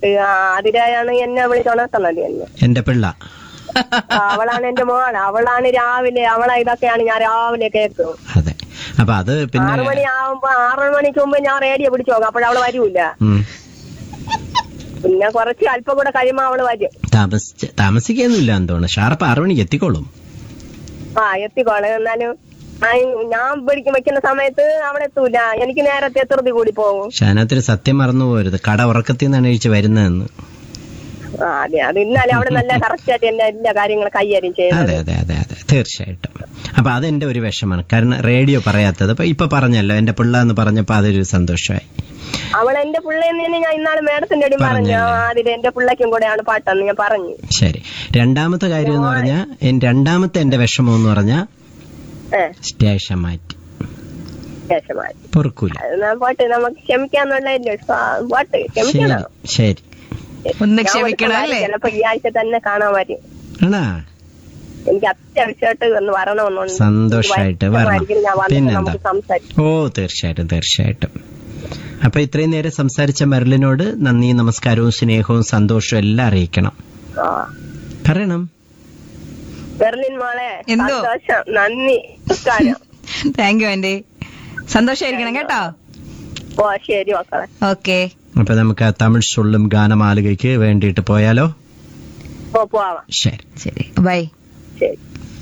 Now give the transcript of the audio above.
പാട്ട് ആ അതിരായാണ് എന്നെ വിളിച്ചുണർത്തുന്നത് എന്നെ എന്റെ പിള്ള ആ, അവളാണ് എന്റെ മോള് അവളാണ് രാവിലെ അവളെ ഇതൊക്കെയാണ് ഞാൻ രാവിലെ കേൾക്കും അതെ അപ്പൊ അത് പിന്നെ ആറു മണി ആവുമ്പോ ആറു മണിക്ക് മുമ്പ് ഞാൻ റേഡിയോ പിടിച്ചു നോക്കാം അപ്പോഴവള് വരൂല ഉം, പിന്നെ കുറച്ച് അല്പം കൂടെ കഴിയുമ്പോ അവള് വരും താമസിച്ച് താമസിക്കൊന്നുമില്ല എന്ന് തോന്നുന്നു ഷാർപ്പ് ആറു മണിക്ക് എത്തിക്കോളും ആ എത്തിക്കോളെ എന്നാലും ആ, ഞാൻ പിടിക്കും വെക്കുന്ന സമയത്ത് അവിടെ എത്തൂല എനിക്ക് നേരത്തെ ധൃതി കൂടി പോകും ഷാനത്തിന് സത്യം മറന്നു പോരുത് കട ഉറക്കത്തിൽ നിന്നാണ് എഴുതി വരുന്നതെന്ന് ആ അതെ അത് ഇന്നലെ അവിടെ നല്ല കറക്റ്റ് ആയിട്ട് എന്റെ എല്ലാ കാര്യങ്ങളും കൈകാര്യം ചെയ്യുന്നത് അതെ അതെ അതെ അതെ തീർച്ചയായിട്ടും അപ്പൊ അതെന്റെ ഒരു വിഷമാണ് കാരണം റേഡിയോ പറയാത്തത് അപ്പൊ ഇപ്പൊ പറഞ്ഞല്ലോ എന്റെ പിള്ള എന്ന് പറഞ്ഞപ്പോ അതൊരു സന്തോഷമായി അവൾ എന്റെ പിള്ളേന്ന് തന്നെ ഞാൻ ഇന്നാള് മേഡത്തിന്റെ അടി പറഞ്ഞു അതിൽ എന്റെ പിള്ളയ്ക്കും കൂടെയാണ് പാട്ടെന്ന് ഞാൻ പറഞ്ഞു ശരി രണ്ടാമത്തെ കാര്യം എന്ന് പറഞ്ഞാൽ രണ്ടാമത്തെ എന്റെ വിഷമം എന്ന് പറഞ്ഞാൽ ഏ സ്റ്റേഷൻ മാറ്റി ശേഷമായി പൊറുക്കൂല അത് ഞാൻ പാട്ട് നമുക്ക് ക്ഷമിക്കാന്നുള്ളതല്ലേ സ്വാ- പാട്ട് ശരി ക്ഷമിക്കണം ശരി ഒന്ന് ഞാൻ ക്ഷമിക്കണം ഒരു അല്ലേ ചിലപ്പോ ഈ ആഴ്ച തന്നെ കാണാൻ വരും ആണാ എനിക്ക് അത്യാവശ്യമായിട്ട് ഒന്ന് വരണമെന്നുണ്ട് സന്തോഷായിട്ട് വരണം. വരണമായിരിക്കും ഞാൻ വന്നിട്ട് പിന്നെന്താ? നമുക്ക് സംസാരിക്കാം ഓ തീർച്ചയായിട്ടും തീർച്ചയായിട്ടും അപ്പൊ ഇത്രയും നേരം സംസാരിച്ച മെർലിനോട് നന്ദി നമസ്കാരവും സ്നേഹവും സന്തോഷവും എല്ലാം അറിയിക്കണം ആ പറയണം ബെർലിൻ മോളെ എന്തോ? സന്തോഷം നന്ദി നമസ്കാരം താങ്ക് യു ആന്റി സന്തോഷായിരിക്കണം കേട്ടോ ഓ ശരി മക്കളെ ഓക്കെ അപ്പൊ നമുക്ക് ആ തമിഴ് സൊള്ളും ഗാനമാലികയ്ക്ക് വേണ്ടിയിട്ട് പോയാലോ ഓ പോവാം ശരി ശരി ബൈ ശരി